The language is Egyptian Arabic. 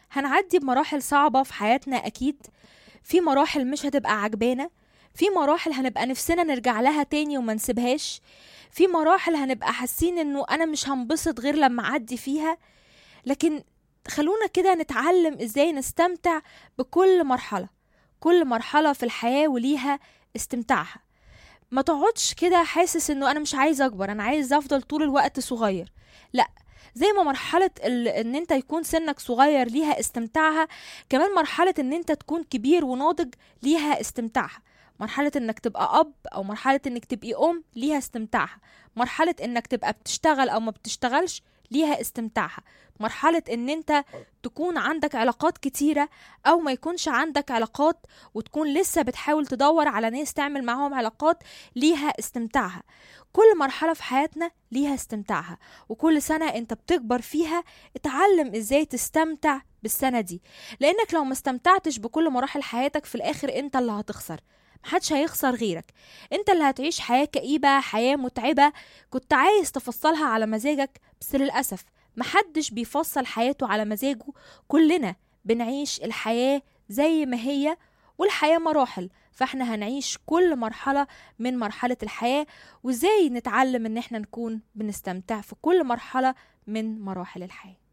هنعدي بمراحل صعبة في حياتنا أكيد في مراحل مش هتبقى عجبانا في مراحل هنبقى نفسنا نرجع لها تاني وما نسيبهاش في مراحل هنبقى حاسين انه انا مش هنبسط غير لما اعدي فيها لكن خلونا كده نتعلم ازاي نستمتع بكل مرحلة كل مرحلة في الحياة وليها استمتاعها ما تقعدش كده حاسس انه انا مش عايز اكبر انا عايز افضل طول الوقت صغير لا زي ما مرحلة ال... ان انت يكون سنك صغير ليها استمتاعها كمان مرحلة ان انت تكون كبير وناضج ليها استمتاعها مرحلة انك تبقى اب او مرحلة انك تبقي ام ليها استمتاعها مرحلة انك تبقى بتشتغل او ما بتشتغلش ليها استمتاعها مرحلة ان انت تكون عندك علاقات كتيرة او ما يكونش عندك علاقات وتكون لسه بتحاول تدور على ناس تعمل معاهم علاقات ليها استمتاعها كل مرحلة في حياتنا ليها استمتاعها وكل سنة انت بتكبر فيها اتعلم ازاي تستمتع بالسنة دي لانك لو ما استمتعتش بكل مراحل حياتك في الاخر انت اللي هتخسر محدش هيخسر غيرك انت اللي هتعيش حياة كئيبة حياة متعبة كنت عايز تفصلها على مزاجك بس للأسف محدش بيفصل حياته على مزاجه كلنا بنعيش الحياة زي ما هي والحياة مراحل فاحنا هنعيش كل مرحلة من مرحلة الحياة وازاي نتعلم ان احنا نكون بنستمتع في كل مرحلة من مراحل الحياة